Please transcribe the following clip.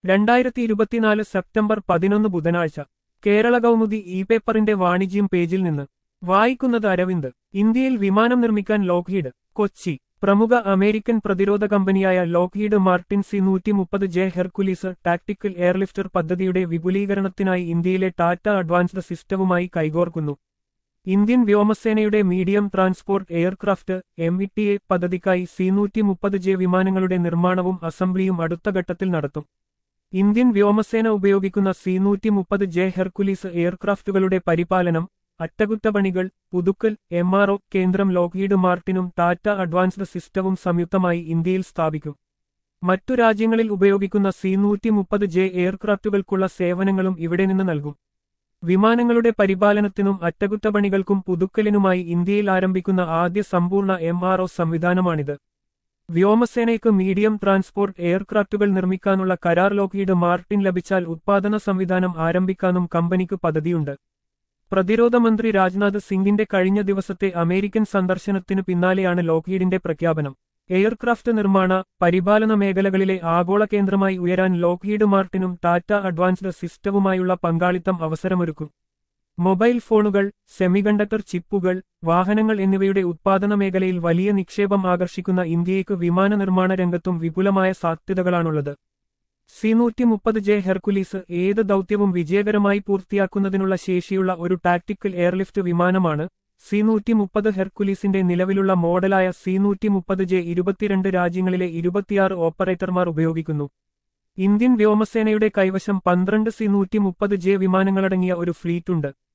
രണ്ടായിരത്തി ഇരുപത്തിനാല് സെപ്റ്റംബർ പതിനൊന്ന് ബുധനാഴ്ച കേരള കൗമുദി ഇ പേപ്പറിന്റെ വാണിജ്യം പേജിൽ നിന്ന് വായിക്കുന്നത് അരവിന്ദ് ഇന്ത്യയിൽ വിമാനം നിർമ്മിക്കാൻ ലോക്ഹീഡ് കൊച്ചി പ്രമുഖ അമേരിക്കൻ പ്രതിരോധ കമ്പനിയായ ലോക്ഹീഡ് മാർട്ടിൻ സി നൂറ്റി മുപ്പത് ജെ ഹെർക്കുലീസ് ടാക്ടിക്കൽ എയർലിഫ്റ്റർ പദ്ധതിയുടെ വിപുലീകരണത്തിനായി ഇന്ത്യയിലെ ടാറ്റ അഡ്വാൻസ്ഡ് സിസ്റ്റവുമായി കൈകോർക്കുന്നു ഇന്ത്യൻ വ്യോമസേനയുടെ medium transport aircraft M E T A പദ്ധതിക്കായി സി നൂറ്റി മുപ്പത് ജെ വിമാനങ്ങളുടെ നിർമ്മാണവും അസംബ്ലിയും അടുത്ത ഘട്ടത്തിൽ നടത്തും ഇന്ത്യൻ വ്യോമസേന ഉപയോഗിക്കുന്ന സി നൂറ്റി മുപ്പത് ജെ ഹെർക്കുലീസ് എയർക്രാഫ്റ്റുകളുടെ പരിപാലനം അറ്റകുറ്റപ്പണികൾ പുതുക്കൽ എം ആർ ഒ കേന്ദ്രം ലോക്ഹീഡ് മാർട്ടിനും ടാറ്റ അഡ്വാൻസ്ഡ് സിസ്റ്റവും സംയുക്തമായി ഇന്ത്യയിൽ സ്ഥാപിക്കും മറ്റു രാജ്യങ്ങളിൽ ഉപയോഗിക്കുന്ന സി നൂറ്റി മുപ്പത് ജെ എയർക്രാഫ്റ്റുകൾക്കുള്ള സേവനങ്ങളും ഇവിടെ നിന്ന് നൽകും വിമാനങ്ങളുടെ പരിപാലനത്തിനും അറ്റകുറ്റപ്പണികൾക്കും പുതുക്കലിനുമായി ഇന്ത്യയിൽ ആരംഭിക്കുന്ന ആദ്യ സമ്പൂർണ്ണ എം ആർ ഒ സംവിധാനമാണിത് വ്യോമസേനയ്ക്ക് മീഡിയം ട്രാൻസ്പോർട്ട് എയർക്രാഫ്റ്റുകൾ നിർമ്മിക്കാനുള്ള കരാർ ലോക്ഹീഡ് മാർട്ടിൻ ലഭിച്ചാൽ ഉത്പാദന സംവിധാനം ആരംഭിക്കാനും കമ്പനിക്ക് പദ്ധതിയുണ്ട് പ്രതിരോധ മന്ത്രി രാജ്നാഥ് സിംഗിന്റെ കഴിഞ്ഞ ദിവസത്തെ അമേരിക്കൻ സന്ദർശനത്തിനു പിന്നാലെയാണ് ലോക്ഹീഡിന്റെ പ്രഖ്യാപനം എയർക്രാഫ്റ്റ് നിർമ്മാണ പരിപാലന മേഖലകളിലെ ആഗോള കേന്ദ്രമായി ഉയരാൻ ലോക്ഹീഡ് മാർട്ടിനും ടാറ്റ അഡ്വാൻസ്ഡ് സിസ്റ്റവുമായുള്ള പങ്കാളിത്തം അവസരമൊരുക്കും മൊബൈൽ ഫോണുകൾ സെമികണ്ടക്ടർ ചിപ്പുകൾ വാഹനങ്ങൾ എന്നിവയുടെ ഉത്പാദന മേഖലയിൽ വലിയ നിക്ഷേപം ആകർഷിക്കുന്ന ഇന്ത്യയ്ക്ക് വിമാന നിർമ്മാണ രംഗത്തും വിപുലമായ സാധ്യതകളാണുള്ളത് സി നൂറ്റി മുപ്പത് ജെ ഹെർക്കുലീസ് ഏത് ദൗത്യവും വിജയകരമായി പൂർത്തിയാക്കുന്നതിനുള്ള ശേഷിയുള്ള ഒരു ടാക്ടിക്കൽ എയർലിഫ്റ്റ് വിമാനമാണ് സി നൂറ്റി മുപ്പത് ഹെർക്കുലീസിന്റെ നിലവിലുള്ള മോഡലായ സി നൂറ്റി മുപ്പത് ജെ ഇരുപത്തിരണ്ട് രാജ്യങ്ങളിലെ ഇരുപത്തിയാറ് ഓപ്പറേറ്റർമാർ ഉപയോഗിക്കുന്നു ഇന്ത്യൻ വ്യോമസേനയുടെ കൈവശം പന്ത്രണ്ട് സി നൂറ്റി മുപ്പത് ജെ വിമാനങ്ങളടങ്ങിയ ഒരു ഫ്ലീറ്റുണ്ട്